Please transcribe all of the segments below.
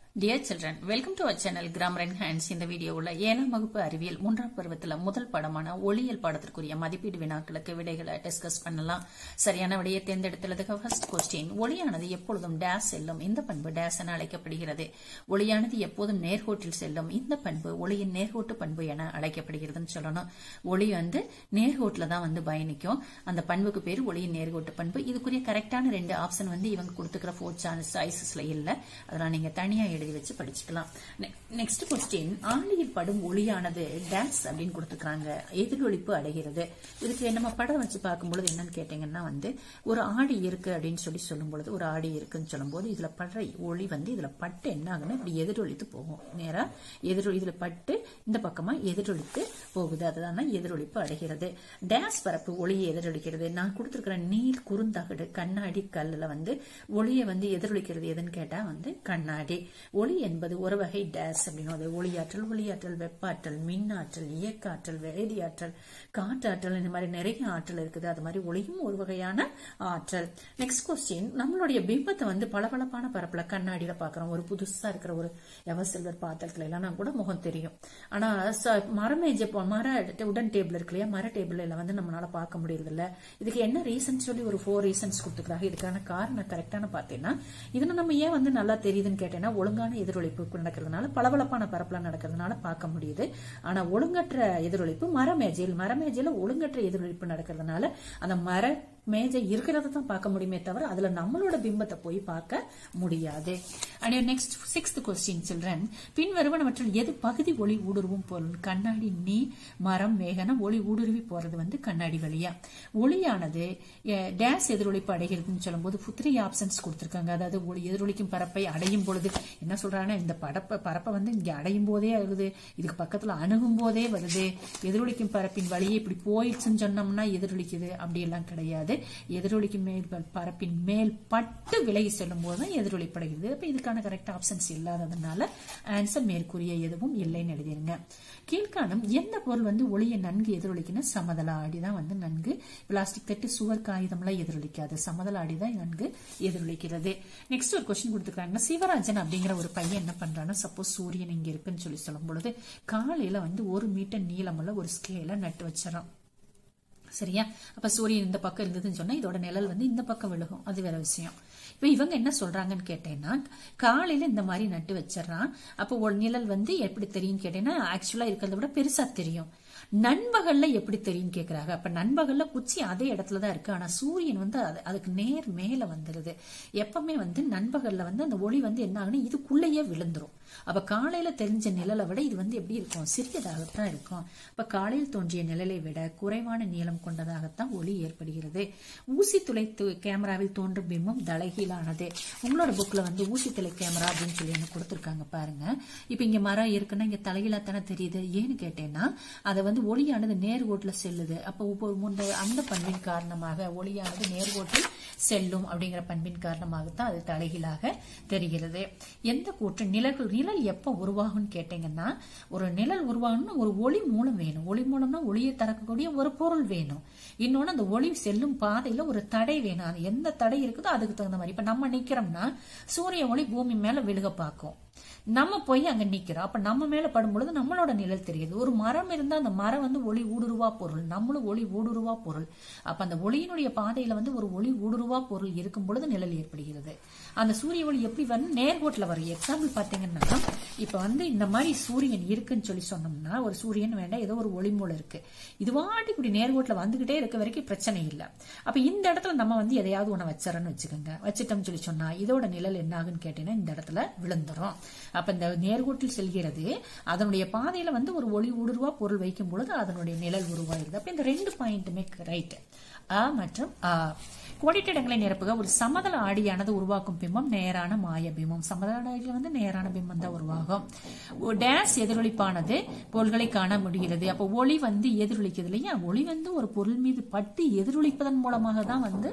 dear children welcome to our channel grammar and hands இந்த வீடியோவில் ஏழாம் வகுப்பு அறிவியல் மூன்றாம் பருவத்தில் முதல் பாடமான ஒளியியல் பாடத்திற்குரிய மதிப்பீடு வினாக்களுக்கு விடைகளை டிஸ்கஸ் பண்ணலாம் சரியான விடையை தேர்ந்தெடுத்துள்ளதுக்கு ஃபர்ஸ்ட் கொஸ்டின் ஒளியானது எப்பொழுதும் டேஸ் செல்லும் இந்த பண்பு டேஸ் என அழைக்கப்படுகிறது ஒளியானது எப்போதும் நேர்கோட்டில் செல்லும் இந்த பண்பு ஒளியின் நேர்கோட்டு பண்பு என அழைக்கப்படுகிறதுன்னு சொல்லணும் ஒளி வந்து நேர்கோட்டில் தான் வந்து பயணிக்கும் அந்த பண்புக்கு பேர் ஒளியின் நேர்கோட்டு பண்பு இதுக்குரிய கரெக்டான ரெண்டு ஆப்ஷன் வந்து இவங்க கொடுத்துக்கிற ஃபோர் சான்ஸ் சாய்ஸஸ்ல இல்ல அதெல்லாம் நீங்க தனியா எழுதி வச்சு படிச்சுக்கலாம் நெக்ஸ்ட் கொஸ்டின் ஆழியில் படும் ஒளியானது டேஸ் அப்படின்னு கொடுத்துக்கிறாங்க எதிரொலிப்பு அடைகிறது இதுக்கு நம்ம படம் வச்சு பார்க்கும்பொழுது என்னன்னு கேட்டீங்கன்னா வந்து ஒரு ஆடி இருக்கு அப்படின்னு சொல்லி சொல்லும் பொழுது ஒரு ஆடி இருக்குன்னு சொல்லும்போது இதுல படுற ஒளி வந்து இதுல பட்டு என்ன ஆகுன்னா இப்படி எதிரொலித்து போகும் நேரா எதிரொலி இதுல பட்டு இந்த பக்கமா எதிரொலித்து போகுது அதுதான் எதிரொலிப்பு அடைகிறது டேஸ் பரப்பு ஒளியை எதிரொலிக்கிறது நான் கொடுத்திருக்கிற நீர் குறுந்தகடு கண்ணாடி கல்லுல வந்து ஒளியை வந்து எதிரொலிக்கிறது எதுன்னு கேட்டா வந்து கண்ணாடி ஒளி என்பது ஒரு வகை டேஸ் அப்படின்னு அது ஒளியாற்றல் ஒளியாற்றல் வெப்பாற்றல் மின்னாற்றல் இயக்காற்றல் வேதியாற்றல் காற்றாற்றல் இந்த மாதிரி நிறைய ஆற்றல் இருக்குது அது மாதிரி ஒளியும் ஒரு வகையான ஆற்றல் நெக்ஸ்ட் கொஸ்டின் நம்மளுடைய பிம்பத்தை வந்து பளபளப்பான பரப்புல கண்ணாடியில பாக்குறோம் ஒரு புதுசா இருக்கிற ஒரு எவர் சில்வர் பாத்திரத்துல எல்லாம் கூட முகம் தெரியும் ஆனா ச- மரமேஜை போ- மர உடன் டேபிள் இருக்கு இல்லையா மர டேபிள்ல வந்து நம்மளால பார்க்க முடியறது இல்ல இதுக்கு என்ன ரீசன் சொல்லி ஒரு ஃபோர் ரீசன்ஸ் கொடுத்துக்கிறாங்க இதுக்கான காரணம் கரெக்டான பார்த்தீங்கன்னா இதுல நம்ம ஏன் வந்து நல்லா தெரியுதுன்னு கேட்டேன்னா ஒழுங்கான எதிரொலிப்பு நடக்கிறதுனால பளபளப்பான பரப்புல நடக்கிறதுனால பார்க்க முடியுது ஆனா ஒழுங்கற்ற எதிரொலிப்பு மரமேஜையில் மரமேஜையில ஒழுங்கற்ற எதிரொலிப்பு நடக்கிறதுனால அந்த மர மேஜை இருக்கிறத தான் பார்க்க முடியுமே தவிர அதுல நம்மளோட பிம்பத்தை போய் பார்க்க முடியாது and next sixth question children பின் வருவனவற்றில் எது பகுதி ஒளி ஊடுருவும் பொருள் கண்ணாடி நீ மரம் மேகன ஒளி ஊடுருவி போறது வந்து கண்ணாடி வழியா ஒளியானது அஹ், டேஸ் எதிரொலிப்பு அடைகிறதுன்னு சொல்லும்போது த்ரீ ஆப்ஷன்ஸ் கொடுத்திருக்காங்க அதாவது ஒளி எதிரொலிக்கும் பரப்பை அடையும் பொழுது என்ன சொல்றாங்கன்னா இந்த பரப்பை பரப்பை வந்து இங்க அடையும் போதே வருது இதுக்கு பக்கத்துல அணுகும் போதே வருது எதிரொலிக்கும் பரப்பின் வழியே இப்படி போயிடுச்சுன்னு சொன்னோம்னா எதிரொலிக்குது அப்படி எல்லாம் கிடையாது எதிரொலிக்கும் மேல் ப- பரப்பின் மேல் பட்டு விலகி செல்லும் போது தான் எதிரொலிப்படைகிறது அப்ப இதுக்கான கரெக்ட் ஆப்ஷன்ஸ் இல்லாததுனால ஆன்சர் மேற்கூறிய எதுவும் இல்லைன்னு எழுதிருங்க கீழ்காணும் எந்த பொருள் வந்து ஒளியை நன்கு எதிரொலிக்குன்னா சமதள ஆடி தான் வந்து நன்கு பிளாஸ்டிக் தட்டு சுவர் காகிதம்லாம் எதிரொலிக்காது சமதள ஆடி தான் நன்கு எதிரொலிக்கிறது நெக்ஸ்ட் ஒரு கொஸ்டின் கொடுத்துருக்காங்க சிவராஜன் அப்படிங்கிற ஒரு பையன் என்ன பண்றான்னா சப்போஸ் சூரியன் இங்க இருக்குன்னு சொல்லி சொல்லும் பொழுது காலையில வந்து ஒரு மீட்டர் நீளமுள்ள ஒரு ஸ்கேல நட்டு வச்சிடறான் சரியா அப்ப சூரியன் இந்த பக்கம் இருந்ததுன்னு சொன்னா இதோட நிழல் வந்து இந்த பக்கம் விழுகும் அது வேற விஷயம் இப்ப இவங்க என்ன சொல்றாங்கன்னு கேட்டேன்னா காலையில இந்த மாதிரி நட்டு வச்சிடறான் அப்போ ஒரு நிழல் வந்து எப்படி தெரியும் கேட்டேன்னா ஆக்சுவலா இருக்கிறத விட பெருசா தெரியும் நண்பகல்ல எப்படி தெரியும் கேக்குறாங்க அப்ப நண்பகல்ல குச்சி அதே இடத்துல தான் இருக்கு ஆனா சூரியன் வந்து அது- அதுக்கு நேர் மேல வந்துருது எப்பவுமே வந்து நண்பகல்ல வந்து அந்த ஒளி வந்து என்ன ஆகுனா இதுக்குள்ளேயே விழுந்துரும் அப்ப காலையில தெரிஞ்ச நிழலை விட இது வந்து எப்படி இருக்கும் சிறியதாகத்தான் இருக்கும் அப்ப காலையில் தோன்றிய நிழலை விட குறைவான நீளம் கொண்டதாகத்தான் ஒளி ஏற்படுகிறது ஊசி துளை து- கேமராவில் தோன்றும் பிம்பம் தலைகீழானது உங்களோட புக்ல வந்து ஊசி துளை கேமரா அப்படின்னு சொல்லி எனக்கு கொடுத்திருக்காங்க பாருங்க இப்ப இங்க மரம் இருக்குன்னா இங்க தலைகீழா தானே தெரியுது ஏன்னு கேட்டேன்னா அதை வந்து ஒளியானது நேர்கோட்டுல செல்லுது அப்ப ஒவ்வொரு முந்த அந்த பண்பின் காரணமாக ஒளியானது நேர்கோட்டில் செல்லும் அப்படிங்கிற பண்பின் காரணமாகத்தான் அது தலைகீழாக தெரிகிறது எந்த கூற்று நிழல்கள் நிழல் எப்ப உருவாகும்னு கேட்டீங்கன்னா ஒரு நிழல் உருவாகணும்னா ஒரு ஒளி மூலம் வேணும் ஒளி மூலம்னா ஒளியை தரக்கூடிய ஒரு பொருள் வேணும் இன்னொன்னு அந்த ஒளி செல்லும் பாதையில ஒரு தடை வேணும் அது எந்த தடை இருக்குதோ அதுக்கு தகுந்த மாதிரி இப்ப நம்ம நிக்கிறோம்னா சூரிய ஒளி பூமி மேல விழுக பார்க்கும் நம்ம போய் அங்க நிக்கிறோம் அப்ப நம்ம மேல படும் பொழுது நம்மளோட நிழல் தெரியுது ஒரு மரம் இருந்தா அந்த மரம் வந்து ஒளி ஊடுருவா பொருள் நம்மளும் ஒளி ஊடுருவா பொருள் அப்ப அந்த ஒளியினுடைய பாதையில வந்து ஒரு ஒளி ஊடுருவா பொருள் இருக்கும் பொழுது நிழல் ஏற்படுகிறது அந்த சூரிய ஒளி எப்படி வரும் நேர்கோட்டுல வரும் எக்ஸாம்பிள் பாத்தீங்கன்னா இப்ப வந்து இந்த மாதிரி சூரியன் இருக்குன்னு சொல்லி சொன்னோம்னா ஒரு சூரியன் வேண்டாம் ஏதோ ஒரு ஒளிமூலம் இருக்கு இது வாட்டி இப்படி நேர்கோட்டுல வந்துகிட்டே இருக்க வரைக்கும் பிரச்சனை இல்ல அப்ப இந்த இடத்துல நம்ம வந்து எதையாவது ஒண்ணு வச்சிடறோம்னு வச்சுக்கோங்க வச்சிட்டோம்னு சொல்லி சொன்னா இதோட நிழல் என்ன ஆகுன்னு கேட்டீங்கன்னா இந்த இடத்துல விழுந்துரும் அப்ப இந்த நேர்கோட்டில் செல்கிறது அதனுடைய பாதையில வந்து ஒரு ஒளி ஊடுருவா பொருள் வைக்கும் பொழுது அதனுடைய நிழல் உருவாயிருது அப்ப இந்த ரெண்டு பாயிண்ட்டுமே ரைட் அ மற்றும் ஆ கோடிட்ட இடங்களை நிரப்புக ஒரு சமதள ஆடியானது உருவாக்கும் பிம்பம் நேரான மாய பிம்பம் சமதள ஆடியில் வந்து நேரான பிம்பம் தான் உருவாகும் ஒரு டேஸ் எதிரொலிப்பானது பொருள்களை காண முடிகிறது அப்ப ஒளி வந்து எதிரொலிக்குது இல்லையா ஒளி வந்து ஒரு பொருள் மீது பட்டு எதிரொலிப்பதன் மூலமாக தான் வந்து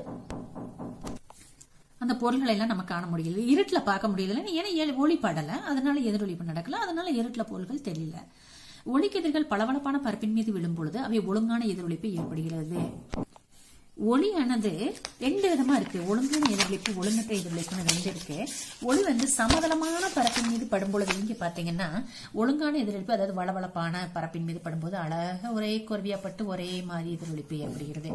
அந்த பொருள்களை எல்லாம் நம்ம காண முடியல இருட்டுல பார்க்க முடியல ஏன்னா எ- ஒளி படல அதனால எதிரொலிப்பு நடக்கல அதனால இருட்டுல பொருள்கள் தெரியல ஒளிக்கதிர்கள் பளபளப்பான பரப்பின் மீது விழும் பொழுது அவை ஒழுங்கான எதிரொலிப்பு ஏற்படுகிறது ஒளியானது ரெண்டு விதமா இருக்கு ஒழுங்கான எதிரொலிப்பு ஒழுங்கற்ற எதிரொலிப்புன்னு ரெண்டு இருக்கு ஒளி வந்து சமதளமான பரப்பின் மீது படும்பொழுது இங்க பாத்தீங்கன்னா ஒழுங்கான எதிரொலிப்பு அதாவது வளவளப்பான பரப்பின் மீது படும்போது அழகா ஒரே குறவியாப்பட்டு ஒரே மாதிரி எதிரொலிப்பு ஏற்படுகிறது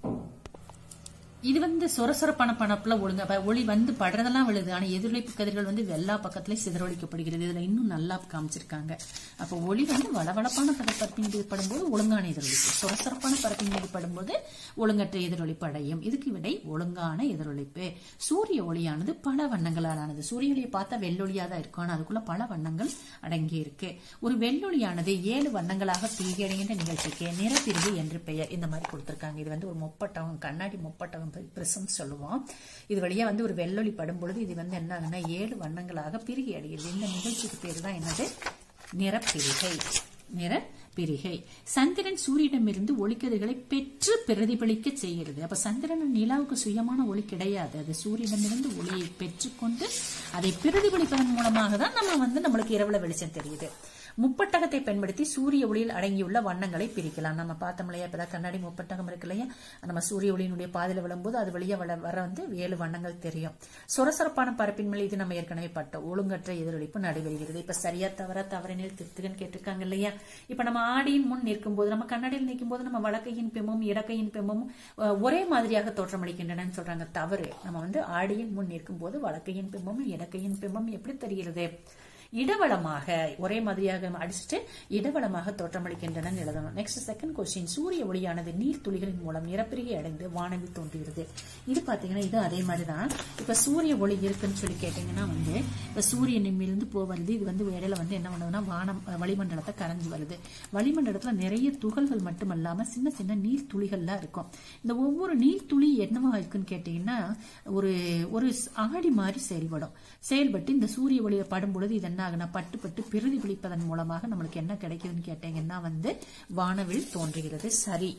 இது வந்து சொரசொரப்பான பணப்புல ஒழுங்கா ப- ஒளி வந்து படுறதெல்லாம் விழுது ஆனா எதிரொலிப்பு கதிர்கள் வந்து எல்லா பக்கத்துலயும் சிதறொலிக்கப்படுகிறது இதுல இன்னும் நல்லா காமிச்சிருக்காங்க அப்ப ஒளி வந்து வளவளப்பான பத- பரப்பின் மீது படும்போது ஒழுங்கான எதிரொலிப்பு சொரசொரப்பான பரப்பின் மீது படும்போது ஒழுங்கற்ற எதிரொலிப்பு அடையும் இதுக்கு விடை ஒழுங்கான எதிரொலிப்பு சூரிய ஒளியானது பல வண்ணங்களால் ஆனது சூரிய ஒளியை பார்த்தா வெள்ளொளியா தான் இருக்கும் ஆனா அதுக்குள்ள பல வண்ணங்கள் அடங்கி இருக்கு ஒரு வெள்ளொளியானது ஏழு வண்ணங்களாக பிரிகடைகின்ற நிகழ்ச்சிக்கு நிறப்பிரிவு என்று பெயர் இந்த மாதிரி கொடுத்திருக்காங்க இது வந்து ஒரு முப்பட்டகம் கண்ணாடி முப்பட்டகம் பிரிசம் சொல்லுவோம் இது வழியா வந்து ஒரு வெள்ளொளி படும் பொழுது இது வந்து என்ன ஆகுதுன்னா ஏழு வண்ணங்களாக பிரிகை அடைகிறது இந்த நிகழ்ச்சிக்கு பேர் தான் என்னது நிறப்பிரிகை நிற பிரிகை சந்திரன் சூரியனிடமிருந்து ஒளிக்கதிர்களை பெற்று பிரதிபலிக்க செய்கிறது அப்ப சந்திரன் நிலாவுக்கு சுயமான ஒளி கிடையாது அது சூரியனிடமிருந்து ஒளியை பெற்றுக்கொண்டு அதை பிரதிபலிப்பதன் மூலமாக தான் நம்ம வந்து நம்மளுக்கு இரவுல வெளிச்சம் தெரியுது முப்பட்டகத்தை பயன்படுத்தி சூரிய ஒளியில் அடங்கியுள்ள வண்ணங்களை பிரிக்கலாம் நம்ம பார்த்தோம் இல்லையா இப்பதான் கண்ணாடி முப்பட்டகம் இருக்கு இல்லையா நம்ம சூரிய ஒளியினுடைய பாதையில விழும்போது அது வழியா வள வர வந்து ஏழு வண்ணங்கள் தெரியும் சொரசொரப்பான பரப்பின் மேல் இது நம்ம ஏற்கனவே பட்டோம் ஒழுங்கற்ற எதிரொலிப்பு நடைபெறுகிறது இப்ப சரியா தவறா தவறினில் திருத்துகன்னு கேட்டிருக்காங்க இல்லையா இப்ப நம்ம ஆடியின் முன் நிற்கும் போது நம்ம கண்ணாடியில் நிற்கும் போது நம்ம வலக்கையின் பிம்பமும் இடக்கையின் பிம்பமும் அஹ், ஒரே மாதிரியாக தோற்றமளிக்கின்றன சொல்றாங்க தவறு நம்ம வந்து ஆடியின் முன் நிற்கும் போது வலக்கையின் பிம்பமும் இடக்கையின் பிம்பம் எப்படி தெரிகிறது இடவளமாக ஒரே மாதிரியாக அடிச்சுட்டு இடவளமாக தோற்றமளிக்கின்றன எழுதணும் நெக்ஸ்ட் செகண்ட் கொஸ்டின் சூரிய ஒளியானது நீர் துளிகளின் மூலம் நிறப்பிரிகை அடைந்து வானவில் தோன்றுகிறது இது பாத்தீங்கன்னா இது அதே மாதிரிதான் இப்ப சூரிய ஒளி இருக்குன்னு சொல்லி கேட்டீங்கன்னா வந்து இப்ப சூரியனின் இருந்து போவது இது வந்து இடையில வந்து என்ன பண்ணுதுன்னா வானம் அஹ், வளிமண்டலத்தை கரைஞ்சு வருது வளிமண்டலத்துல நிறைய துகள்கள் மட்டுமல்லாம சின்ன சின்ன நீர் துளிகள்லாம் இருக்கும் இந்த ஒவ்வொரு நீர் துளி என்னவா இருக்குன்னு கேட்டீங்கன்னா ஒரு ஒரு ஆடி மாதிரி செயல்படும் செயல்பட்டு இந்த சூரிய ஒளியை படும் பொழுது இது என்ன ஆகுனா பட்டு பட்டு பிரதிபலிப்பதன் மூலமாக நம்மளுக்கு என்ன கிடைக்குதுன்னு கேட்டீங்கன்னா வந்து வானவில் தோன்றுகிறது சரி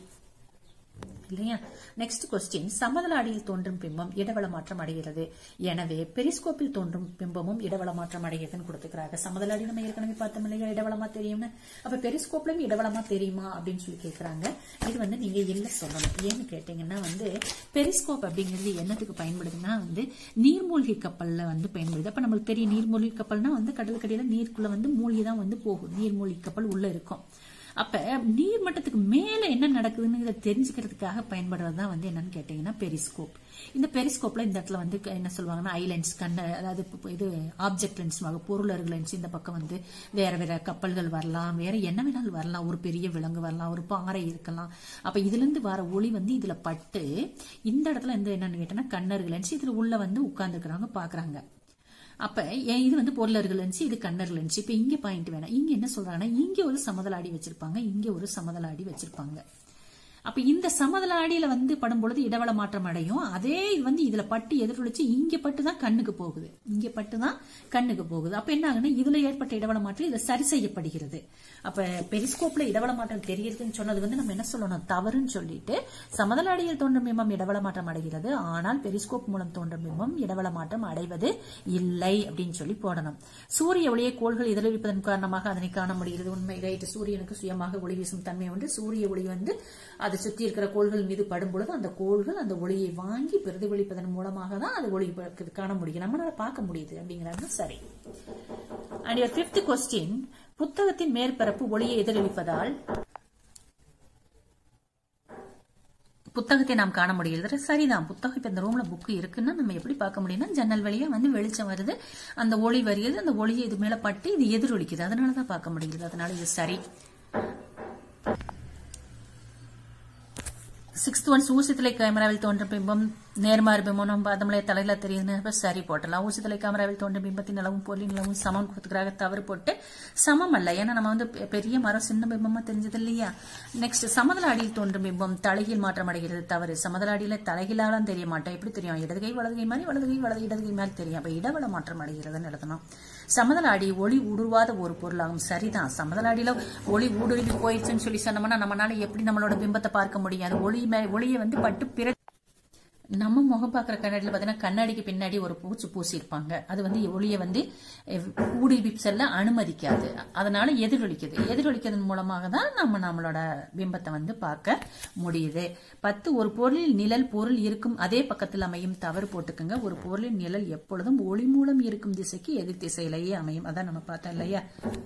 இல்லையா நெக்ஸ்ட் கொஸ்டின் சமதள அடியில் தோன்றும் பிம்பம் இடவள மாற்றம் அடைகிறது எனவே பெரிஸ்கோப்பில் தோன்றும் பிம்பமும் இடவள மாற்றம் அடைகிறதுன்னு கொடுத்துக்கிறாங்க சமதள அடி நம்ம ஏற்கனவே பார்த்தோம் இல்லையா இடவளமா தெரியும்னு அப்ப பெரிஸ்கோப்லயும் இடவளமா தெரியுமா அப்படின்னு சொல்லி கேக்குறாங்க இது வந்து நீங்க இல்ல சொல்லணும் ஏன்னு கேட்டீங்கன்னா வந்து பெரிஸ்கோப் அப்படிங்கிறது என்னத்துக்கு பயன்படுதுன்னா வந்து நீர்மூழ்கி கப்பல்ல வந்து பயன்படுது அப்ப நம்மளுக்கு பெரிய நீர்மூழ்கி கப்பல்னா வந்து கடலுக்கடியில நீருக்குள்ள வந்து மூழ்கி தான் வந்து போகும் நீர்மூழ்கி கப்பல் உள்ள இருக்கும் அப்ப நீர் மட்டத்துக்கு மேல என்ன நடக்குதுன்னு இதை தெரிஞ்சுக்கிறதுக்காக பயன்படுறது தான் வந்து என்னன்னு கேட்டீங்கன்னா பெரிஸ்கோப் இந்த பெரிஸ்கோப்ல இந்த இடத்துல வந்து என்ன சொல்லுவாங்கன்னா ஐலண்ட்ஸ் கண்ண அதாவது இப்ப இது ஆப்ஜெக்ட் லென்ஸ் பொருள் அருகு லென்ஸ் இந்த பக்கம் வந்து வேற வேற கப்பல்கள் வரலாம் வேற என்ன வேணாலும் வரலாம் ஒரு பெரிய விலங்கு வரலாம் ஒரு பாறை இருக்கலாம் அப்ப இதுல இருந்து வர ஒளி வந்து இதுல பட்டு இந்த இடத்துல வந்து என்னன்னு கேட்டீங்கன்னா கண்ணருகு லென்ஸ் இதுல உள்ள வந்து உட்கார்ந்துக்கிறவங்க பாக்குறாங்க அப்ப ஏன் இது வந்து பொருளர்கள் இருந்துச்சு இது கண்ணர்கள் இருந்துச்சு இப்ப இங்க பாயிண்ட் வேணாம் இங்க என்ன சொல்றாங்கன்னா இங்க ஒரு சமதளாடி வச்சிருப்பாங்க இங்க ஒரு சமதளாடி வச்சிருப்பாங்க அப்ப இந்த சமதள அடியில வந்து படும் பொழுது இடவள மாற்றம் அடையும் அதே இது வந்து இதுல பட்டு எதிரொலிச்சு இங்க பட்டு தான் கண்ணுக்கு போகுது இங்க பட்டு தான் கண்ணுக்கு போகுது அப்ப என்ன ஆகுன்னா இதுல ஏற்பட்ட இடவள மாற்றம் இதுல சரி செய்யப்படுகிறது அப்ப பெரிஸ்கோப்ல இடவள மாற்றம் தெரிகிறதுன்னு சொன்னது வந்து நம்ம என்ன சொல்லணும் தவறுன்னு சொல்லிட்டு சமதள அடியில் தோன்றும் பிம்பம் இடவள மாற்றம் அடைகிறது ஆனால் பெரிஸ்கோப் மூலம் தோன்றும் பிம்பம் இடவள மாற்றம் அடைவது இல்லை அப்படின்னு சொல்லி போடணும் சூரிய ஒளியை கோள்கள் எதிரொலிப்பதன் காரணமாக அதனை காண முடிகிறது உண்மை ரைட் சூரியனுக்கு சுயமாக ஒளி வீசும் தன்மை உண்டு சூரிய ஒளி வந்து அதை சுற்றி இருக்கிற கோள்கள் மீது படும் பொழுது அந்த கோள்கள் அந்த ஒளியை வாங்கி பிரதிபலிப்பதன் மூலமாக தான் அது ஒளி ப- காண முடியும் நம்மளால பார்க்க முடியுது அப்படிங்கிறது சரி அண்ட் your fifth கொஸ்டின் புத்தகத்தின் மேற்பரப்பு ஒளியை எதிரொலிப்பதால் புத்தகத்தை நாம் காண முடிகிறது சரிதான் புத்தகம் இப்ப இந்த ரூம்ல புக் இருக்குன்னா நம்ம எப்படி பார்க்க முடியும்னா ஜன்னல் வழியா வந்து வெளிச்சம் வருது அந்த ஒளி வருகிறது அந்த ஒளியை இது மேல பட்டு இது எதிரொலிக்குது அதனாலதான் பார்க்க முடியுது அதனால இது சரி சிக்ஸ்த் ஒன்ஸ் ஊசித்தலை கேமராவில் தோன்றும் பிம்பம் நேர்மாறு பிம்பம் நம்ம பார்த்தோம்லே தலையில தெரியுதுன்னு அப்ப சரி போட்டலாம் ஊசித்தலை கேமராவில் தோன்றும் பிம்பத்தின் அளவும் பொருளின் அளவும் சமம் கொடுத்துக்கிறாங்க தவறு போட்டு சமம் அல்ல ஏன்னா நம்ம வந்து பெ- பெரிய மரம் சின்ன பிம்பமா தெரிஞ்சது இல்லையா நெக்ஸ்ட் சமதள அடியில் தோன்றும் பிம்பம் தலைகீழ் மாற்றம் அடைகிறது தவறு சமதள அடியில தலைகீழாலாம் தெரிய மாட்டோம் எப்படி தெரியும் இடது கை வலது கை மாதிரி வலது கை வலது இடது கை மாதிரி தெரியும் அப்ப இடவள மாற்றம் அடைகிறதுன்னு எழுதணும் சமதள அடி ஒளி ஊடுருவாத ஒரு பொருளாகும் சரிதான் சமதள அடியில ஒளி ஊடுருவி போயிடுச்சுன்னு சொல்லி சொன்னோம்னா நம்மளால எப்படி நம்மளோட பிம்பத்தை பார்க்க முடியும் அது ஒளி மே- ஒளியை வந்து பட்டு பிற நம்ம முகம் பார்க்குற கண்ணாடியில் பார்த்தீங்கன்னா கண்ணாடிக்கு பின்னாடி ஒரு பூச்சி பூசியிருப்பாங்க அது வந்து ஒளியை வந்து ஊடுருவி செல்ல அனுமதிக்காது அதனால எதிரொலிக்குது எதிரொலிக்கிறதன் மூலமாக தான் நம்ம நம்மளோட பிம்பத்தை வந்து பார்க்க முடியுது பத்து ஒரு பொருளில் நிழல் பொருள் இருக்கும் அதே பக்கத்தில் அமையும் தவறு போட்டுக்கோங்க ஒரு பொருளின் நிழல் எப்பொழுதும் ஒளி மூலம் இருக்கும் திசைக்கு எதிர் திசையிலேயே அமையும் அதான் நம்ம பார்த்தோம் இல்லையா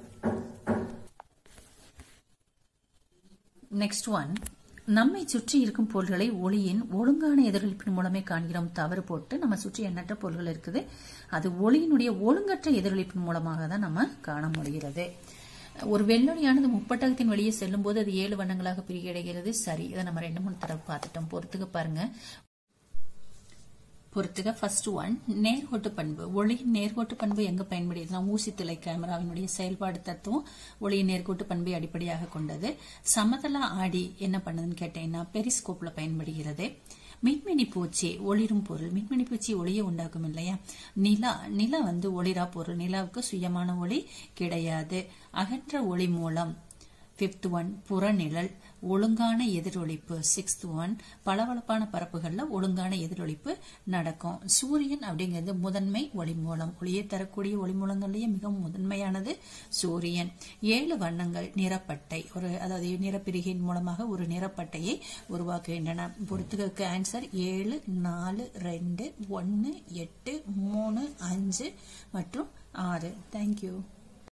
நெக்ஸ்ட் ஒன் நம்மை சுற்றி இருக்கும் பொருள்களை ஒளியின் ஒழுங்கான எதிரொலிப்பின் மூலமே காண்கிறோம் தவறு போட்டு நம்ம சுற்றி எண்ணற்ற பொருள்கள் இருக்குது அது ஒளியினுடைய ஒழுங்கற்ற எதிரொலிப்பின் மூலமாக தான் நம்ம காண முடிகிறது ஒரு வெள்ளொளியானது முப்பட்டகத்தின் வெளியே செல்லும் போது அது ஏழு வண்ணங்களாக பிரிகடைகிறது சரி இதை நம்ம ரெண்டு மூணு தடவை பார்த்துட்டோம் பொறுத்துக்க பாருங்க பொறுத்துக ஃபர்ஸ்ட் ஒன் நேர்கோட்டு பண்பு ஒளியின் நேர்கோட்டு பண்பு எங்க பயன்படுதுன்னா ஊசி துளை கேமராவினுடைய செயல்பாடு தத்துவம் ஒளியின் நேர்கோட்டு பண்பை அடிப்படையாக கொண்டது சமதள ஆடி என்ன பண்ணுதுன்னு கேட்டீங்கன்னா பெரிஸ்கோப்ல பயன்படுகிறது மின்மினி பூச்சி ஒளிரும் பொருள் மின்மினி பூச்சி ஒளியை உண்டாக்கும் இல்லையா நிலா நிலா வந்து ஒளிரா பொருள் நிலாவுக்கு சுயமான ஒளி கிடையாது அகன்ற ஒளி மூலம் ஃபிஃப்த் ஒன் புறநிழல் ஒழுங்கான எதிரொலிப்பு சிக்ஸ்த் ஒன் பளபளப்பான பரப்புகளில் ஒழுங்கான எதிரொலிப்பு நடக்கும் சூரியன் அப்படிங்கிறது முதன்மை ஒளி மூலம் ஒளியை தரக்கூடிய ஒளி மூலங்கள்லேயே மிகவும் முதன்மையானது சூரியன் ஏழு வண்ணங்கள் நிறப்பட்டை ஒரு அதாவது நிறப்பிரிகையின் மூலமாக ஒரு நிறப்பட்டையை உருவாக்குகின்றன பொறுத்துக்கு ஆன்சர் ஏழு நாலு ரெண்டு ஒன்று எட்டு மூணு அஞ்சு மற்றும் ஆறு தேங்க்யூ